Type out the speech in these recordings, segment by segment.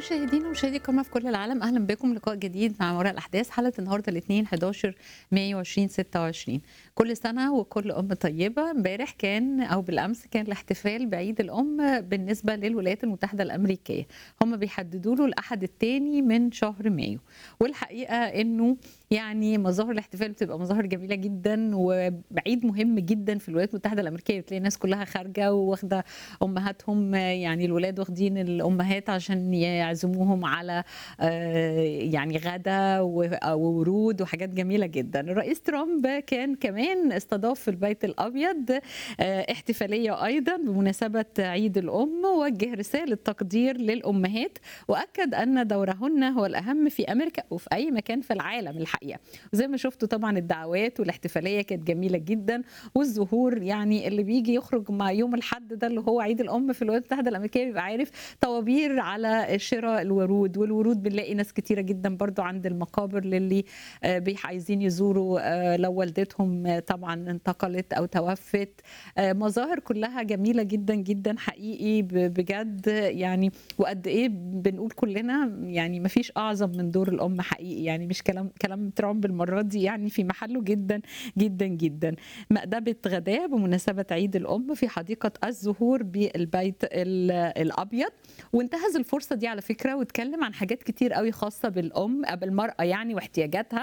مشاهدينا ومشاهدي الكرامة في كل العالم اهلا بكم لقاء جديد مع وراء الاحداث حلقه النهارده الاثنين 11 مايو 2026 كل سنه وكل ام طيبه امبارح كان او بالامس كان الاحتفال بعيد الام بالنسبه للولايات المتحده الامريكيه هم بيحددوا له الاحد الثاني من شهر مايو والحقيقه انه يعني مظاهر الاحتفال بتبقى مظاهر جميله جدا وعيد مهم جدا في الولايات المتحده الامريكيه بتلاقي الناس كلها خارجه واخده امهاتهم يعني الولاد واخدين الامهات عشان يعزموهم على يعني غدا وورود وحاجات جميله جدا الرئيس ترامب كان كمان استضاف في البيت الابيض احتفاليه ايضا بمناسبه عيد الام ووجه رساله تقدير للامهات واكد ان دورهن هو الاهم في امريكا وفي اي مكان في العالم الحقيقه وزي ما شفتوا طبعا الدعوات والاحتفاليه كانت جميله جدا والظهور يعني اللي بيجي يخرج مع يوم الحد ده اللي هو عيد الام في الولايات المتحده الامريكيه بيبقى عارف طوابير على شراء الورود والورود بنلاقي ناس كتيره جدا برضو عند المقابر للي عايزين يزوروا لو والدتهم طبعا انتقلت او توفت مظاهر كلها جميله جدا جدا حقيقي بجد يعني وقد ايه بنقول كلنا يعني ما فيش اعظم من دور الام حقيقي يعني مش كلام كلام ترامب المره دي يعني في محله جدا جدا جدا مأدبه غداء بمناسبه عيد الام في حديقه الزهور بالبيت الابيض وانتهز الفرصه دي على فكره واتكلم عن حاجات كتير قوي خاصه بالام بالمراه يعني واحتياجاتها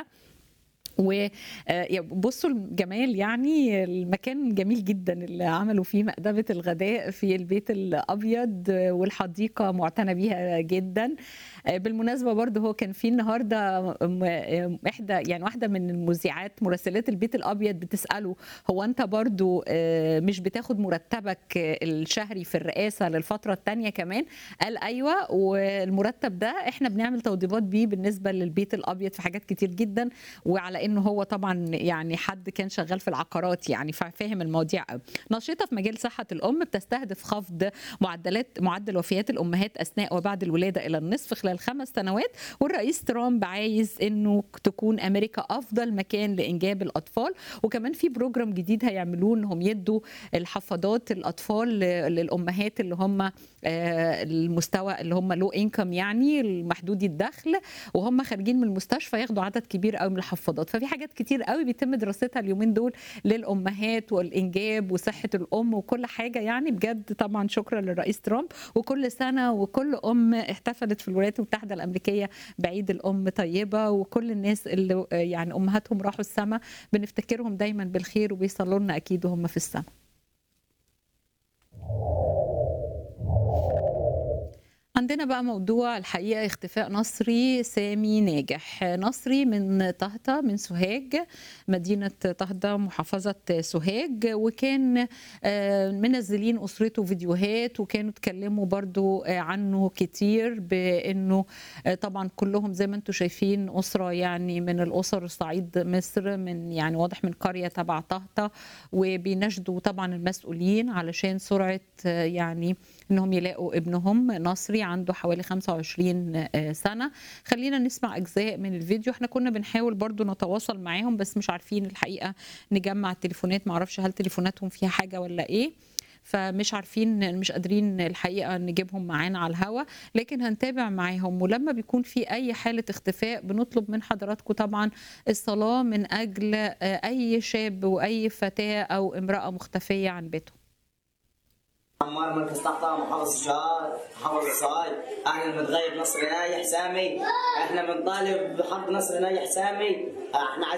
وبصوا الجمال يعني المكان جميل جدا اللي عملوا فيه مأدبة الغداء في البيت الأبيض والحديقة معتنى بيها جدا بالمناسبة برضه هو كان في النهاردة إحدى يعني واحدة من المذيعات مراسلات البيت الأبيض بتسأله هو أنت برضه مش بتاخد مرتبك الشهري في الرئاسة للفترة الثانية كمان قال أيوة والمرتب ده إحنا بنعمل توضيبات بيه بالنسبة للبيت الأبيض في حاجات كتير جدا وعلى انه هو طبعا يعني حد كان شغال في العقارات يعني فاهم المواضيع قوي نشيطه في مجال صحه الام بتستهدف خفض معدلات معدل وفيات الامهات اثناء وبعد الولاده الى النصف خلال خمس سنوات والرئيس ترامب عايز انه تكون امريكا افضل مكان لانجاب الاطفال وكمان في بروجرام جديد هيعملوه انهم يدوا الحفاضات الاطفال للامهات اللي هم المستوى اللي هم لو انكم يعني المحدودي الدخل وهم خارجين من المستشفى ياخدوا عدد كبير قوي من الحفاضات ففي حاجات كتير قوي بيتم دراستها اليومين دول للامهات والانجاب وصحه الام وكل حاجه يعني بجد طبعا شكرا للرئيس ترامب وكل سنه وكل ام احتفلت في الولايات المتحده الامريكيه بعيد الام طيبه وكل الناس اللي يعني امهاتهم راحوا السما بنفتكرهم دايما بالخير وبيصلوا لنا اكيد وهم في السما عندنا بقى موضوع الحقيقه اختفاء نصري سامي ناجح نصري من طهطا من سوهاج مدينه طهطا محافظه سوهاج وكان منزلين اسرته فيديوهات وكانوا اتكلموا برضو عنه كتير بانه طبعا كلهم زي ما انتم شايفين اسره يعني من الاسر الصعيد مصر من يعني واضح من قريه تبع طهطا وبيناشدوا طبعا المسؤولين علشان سرعه يعني انهم يلاقوا ابنهم نصري عنده حوالي 25 سنه خلينا نسمع اجزاء من الفيديو احنا كنا بنحاول برضو نتواصل معاهم بس مش عارفين الحقيقه نجمع التليفونات معرفش هل تليفوناتهم فيها حاجه ولا ايه فمش عارفين مش قادرين الحقيقه نجيبهم معانا على الهوا لكن هنتابع معاهم ولما بيكون في اي حاله اختفاء بنطلب من حضراتكم طبعا الصلاه من اجل اي شاب واي فتاه او امراه مختفيه عن بيتهم عمار مركز طهطا محافظ الشهار محافظ الصايد احنا بنتغيب نصر نايح سامي احنا بنطالب بحق نصر نايح سامي احنا